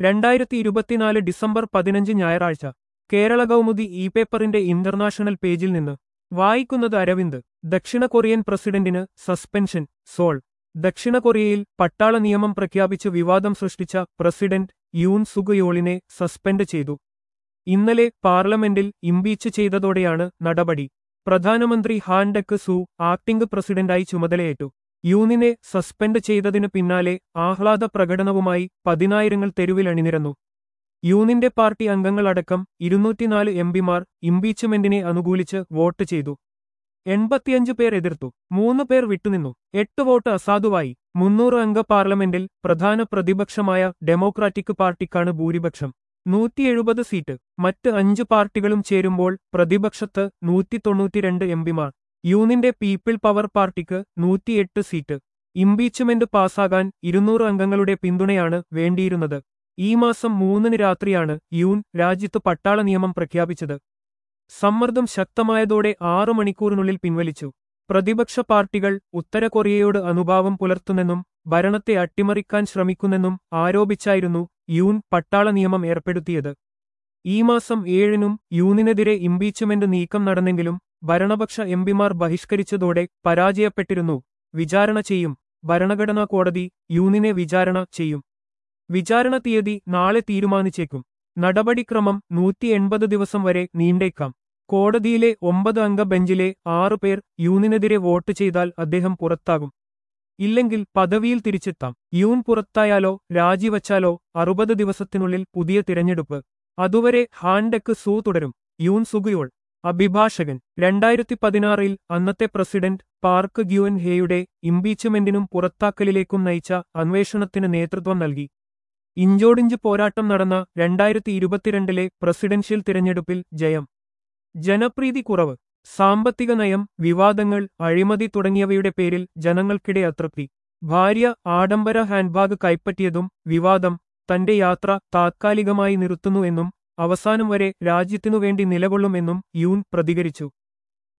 രണ്ടായിരത്തി ഇരുപത്തിനാല് ഡിസംബർ പതിനഞ്ച് ഞായറാഴ്ച കേരള കൗമുദി ഇ പേപ്പറിന്റെ ഇന്റർനാഷണൽ പേജിൽ നിന്ന് വായിക്കുന്നത് അരവിന്ദ് ദക്ഷിണ കൊറിയൻ പ്രസിഡന്റിന് സസ്പെൻഷൻ സോൾ ദക്ഷിണ കൊറിയയിൽ പട്ടാള നിയമം പ്രഖ്യാപിച്ച് വിവാദം സൃഷ്ടിച്ച പ്രസിഡന്റ് യൂൻ സുഗയോളിനെ സസ്പെൻഡ് ചെയ്തു ഇന്നലെ പാർലമെന്റിൽ ഇംപീച്ച് ചെയ്തതോടെയാണ് നടപടി പ്രധാനമന്ത്രി ഹാൻ ഡെക്ക് സു ആക്ടിംഗ് പ്രസിഡന്റായി ചുമതലയേറ്റു യൂനിനെ സസ്പെൻഡ് ചെയ്തതിനു പിന്നാലെ ആഹ്ലാദ പ്രകടനവുമായി പതിനായിരങ്ങൾ തെരുവിൽ അണിനിരന്നു യൂണിന്റെ പാർട്ടി അംഗങ്ങളടക്കം ഇരുന്നൂറ്റിനാല് എംപിമാർ ഇംപീച്ച്മെന്റിനെ അനുകൂലിച്ച് വോട്ട് ചെയ്തു എൺപത്തിയഞ്ച് പേർ എതിർത്തു മൂന്ന് പേർ വിട്ടുനിന്നു എട്ട് വോട്ട് അസാധുവായി മുന്നൂറ് അംഗ പാർലമെന്റിൽ പ്രധാന പ്രതിപക്ഷമായ ഡെമോക്രാറ്റിക് പാർട്ടിക്കാണ് ഭൂരിപക്ഷം നൂറ്റി എഴുപത് സീറ്റ് മറ്റ് അഞ്ച് പാർട്ടികളും ചേരുമ്പോൾ പ്രതിപക്ഷത്ത് നൂറ്റി തൊണ്ണൂറ്റിരണ്ട് എംപിമാർ യൂണിന്റെ പീപ്പിൾ പവർ പാർട്ടിക്ക് നൂറ്റിയെട്ട് സീറ്റ് ഇംപീച്ച്മെന്റ് പാസാകാൻ ഇരുന്നൂറ് അംഗങ്ങളുടെ പിന്തുണയാണ് വേണ്ടിയിരുന്നത് ഈ മാസം മൂന്നിന് രാത്രിയാണ് യൂൺ രാജ്യത്ത് പട്ടാള നിയമം പ്രഖ്യാപിച്ചത് സമ്മർദ്ദം ശക്തമായതോടെ ആറു മണിക്കൂറിനുള്ളിൽ പിൻവലിച്ചു പ്രതിപക്ഷ പാർട്ടികൾ ഉത്തര കൊറിയയോട് അനുഭാവം പുലർത്തുന്നെന്നും ഭരണത്തെ അട്ടിമറിക്കാൻ ശ്രമിക്കുന്നെന്നും ആരോപിച്ചായിരുന്നു യൂൺ പട്ടാള നിയമം ഏർപ്പെടുത്തിയത് ഈ മാസം ഏഴിനും യൂണിനെതിരെ ഇംപീച്ച്മെന്റ് നീക്കം നടന്നെങ്കിലും ഭരണപക്ഷ എംപിമാർ ബഹിഷ്കരിച്ചതോടെ പരാജയപ്പെട്ടിരുന്നു വിചാരണ ചെയ്യും ഭരണഘടനാ കോടതി യൂണിനെ വിചാരണ ചെയ്യും വിചാരണ തീയതി നാളെ തീരുമാനിച്ചേക്കും നടപടിക്രമം നൂറ്റി എൺപത് ദിവസം വരെ നീണ്ടേക്കാം കോടതിയിലെ ഒമ്പത് അംഗ ബെഞ്ചിലെ ആറു പേർ യൂണിനെതിരെ വോട്ട് ചെയ്താൽ അദ്ദേഹം പുറത്താകും ഇല്ലെങ്കിൽ പദവിയിൽ തിരിച്ചെത്താം യൂൺ പുറത്തായാലോ രാജിവച്ചാലോ അറുപത് ദിവസത്തിനുള്ളിൽ പുതിയ തിരഞ്ഞെടുപ്പ് അതുവരെ ഹാൻഡെക്ക് സൂ തുടരും യൂൺ സുഗുയോൾ അഭിഭാഷകൻ രണ്ടായിരത്തി പതിനാറിൽ അന്നത്തെ പ്രസിഡന്റ് പാർക്ക് ഗ്യുവൻ ഹേയുടെ ഇംപീച്ച്മെന്റിനും പുറത്താക്കലിലേക്കും നയിച്ച അന്വേഷണത്തിന് നേതൃത്വം നൽകി ഇഞ്ചോടിഞ്ച് പോരാട്ടം നടന്ന രണ്ടായിരത്തി ഇരുപത്തിരണ്ടിലെ പ്രസിഡൻഷ്യൽ തിരഞ്ഞെടുപ്പിൽ ജയം ജനപ്രീതി കുറവ് സാമ്പത്തിക നയം വിവാദങ്ങൾ അഴിമതി തുടങ്ങിയവയുടെ പേരിൽ ജനങ്ങൾക്കിടെ അതൃപ്തി ഭാര്യ ആഡംബര ഹാൻഡ്ബാഗ് കൈപ്പറ്റിയതും വിവാദം തന്റെ യാത്ര താത്കാലികമായി നിർത്തുന്നുവെന്നും അവസാനം വരെ രാജ്യത്തിനുവേണ്ടി നിലകൊള്ളുമെന്നും യൂൻ പ്രതികരിച്ചു